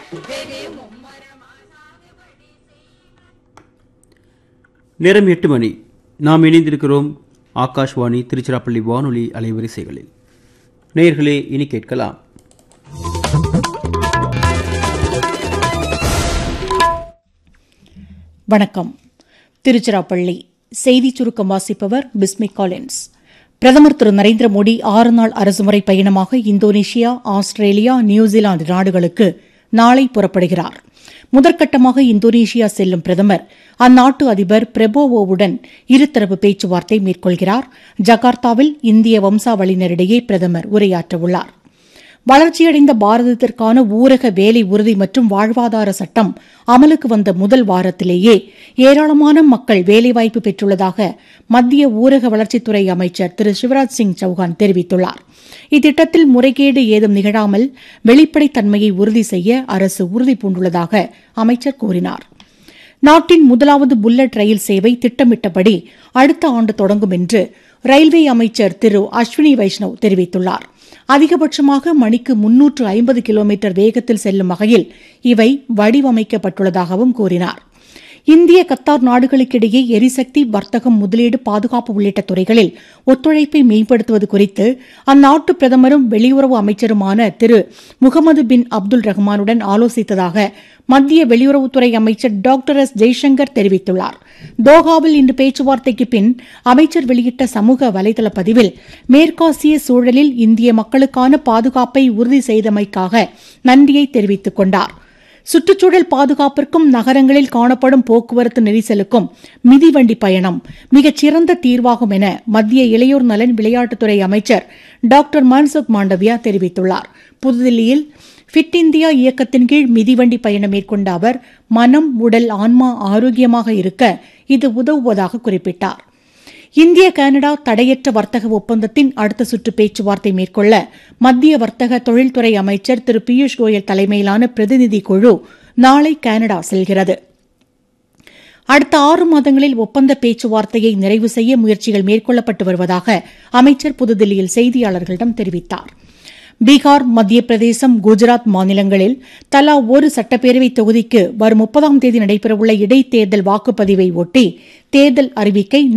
நேரம் எட்டு மணி நாம் இணைந்திருக்கிறோம் ஆகாஷ்வாணி திருச்சிராப்பள்ளி வானொலி அலைவரிசைகளில் நேயர்களே இனி கேட்கலாம் வணக்கம் திருச்சிராப்பள்ளி செய்திச் சுருக்கம் வாசிப்பவர் பிஸ்மி காலின்ஸ் பிரதமர் திரு நரேந்திர மோடி ஆறு நாள் அரசுமுறை பயணமாக இந்தோனேஷியா ஆஸ்திரேலியா நியூசிலாந்து நாடுகளுக்கு நாளை புறப்படுகிறார் முதற்கட்டமாக இந்தோனேஷியா செல்லும் பிரதமர் அந்நாட்டு அதிபர் பிரபோவோவுடன் இருதரப்பு பேச்சுவார்த்தை மேற்கொள்கிறார் ஜகார்த்தாவில் இந்திய வம்சாவளியினரிடையே பிரதமர் உரையாற்றவுள்ளார் வளர்ச்சியடைந்த பாரதத்திற்கான ஊரக வேலை உறுதி மற்றும் வாழ்வாதார சட்டம் அமலுக்கு வந்த முதல் வாரத்திலேயே ஏராளமான மக்கள் வேலைவாய்ப்பு பெற்றுள்ளதாக மத்திய ஊரக வளர்ச்சித்துறை அமைச்சர் திரு சிவராஜ் சிங் சௌஹான் தெரிவித்துள்ளார் இத்திட்டத்தில் முறைகேடு ஏதும் நிகழாமல் வெளிப்படைத்தன்மையை உறுதி செய்ய அரசு உறுதி பூண்டுள்ளதாக அமைச்சர் கூறினார் நாட்டின் முதலாவது புல்லட் ரயில் சேவை திட்டமிட்டபடி அடுத்த ஆண்டு தொடங்கும் என்று ரயில்வே அமைச்சர் திரு அஸ்வினி வைஷ்ணவ் தெரிவித்துள்ளார் அதிகபட்சமாக மணிக்கு முன்னூற்று ஐம்பது கிலோமீட்டர் வேகத்தில் செல்லும் வகையில் இவை வடிவமைக்கப்பட்டுள்ளதாகவும் கூறினார் இந்திய கத்தார் நாடுகளுக்கிடையே எரிசக்தி வர்த்தகம் முதலீடு பாதுகாப்பு உள்ளிட்ட துறைகளில் ஒத்துழைப்பை மேம்படுத்துவது குறித்து அந்நாட்டு பிரதமரும் வெளியுறவு அமைச்சருமான திரு முகமது பின் அப்துல் ரஹ்மானுடன் ஆலோசித்ததாக மத்திய வெளியுறவுத்துறை அமைச்சர் டாக்டர் எஸ் ஜெய்சங்கர் தெரிவித்துள்ளார் தோஹாவில் இன்று பேச்சுவார்த்தைக்கு பின் அமைச்சர் வெளியிட்ட சமூக வலைதள பதிவில் மேற்காசிய சூழலில் இந்திய மக்களுக்கான பாதுகாப்பை உறுதி செய்தமைக்காக நன்றியை தெரிவித்துக் கொண்டார் சுற்றுச்சூழல் பாதுகாப்பிற்கும் நகரங்களில் காணப்படும் போக்குவரத்து நெரிசலுக்கும் மிதிவண்டி பயணம் மிகச் சிறந்த தீர்வாகும் என மத்திய இளையோர் நலன் விளையாட்டுத்துறை அமைச்சர் டாக்டர் மன்சுக் மாண்டவியா தெரிவித்துள்ளார் புதுதில்லியில் ஃபிட் இந்தியா இயக்கத்தின் கீழ் மிதிவண்டி பயணம் மேற்கொண்ட அவர் மனம் உடல் ஆன்மா ஆரோக்கியமாக இருக்க இது உதவுவதாக குறிப்பிட்டார் இந்திய கனடா தடையற்ற வர்த்தக ஒப்பந்தத்தின் அடுத்த சுற்று பேச்சுவார்த்தை மேற்கொள்ள மத்திய வர்த்தக தொழில்துறை அமைச்சர் திரு பியூஷ் கோயல் தலைமையிலான பிரதிநிதி குழு நாளை கனடா செல்கிறது அடுத்த ஆறு மாதங்களில் ஒப்பந்த பேச்சுவார்த்தையை நிறைவு செய்ய முயற்சிகள் மேற்கொள்ளப்பட்டு வருவதாக அமைச்சர் புதுதில்லியில் செய்தியாளர்களிடம் தெரிவித்தார் பீகார் மத்திய பிரதேசம் குஜராத் மாநிலங்களில் தலா ஒரு சட்டப்பேரவை தொகுதிக்கு வரும் முப்பதாம் தேதி நடைபெறவுள்ள இடைத்தேர்தல் வாக்குப்பதிவை ஒட்டி தேர்தல் அறிவிக்கை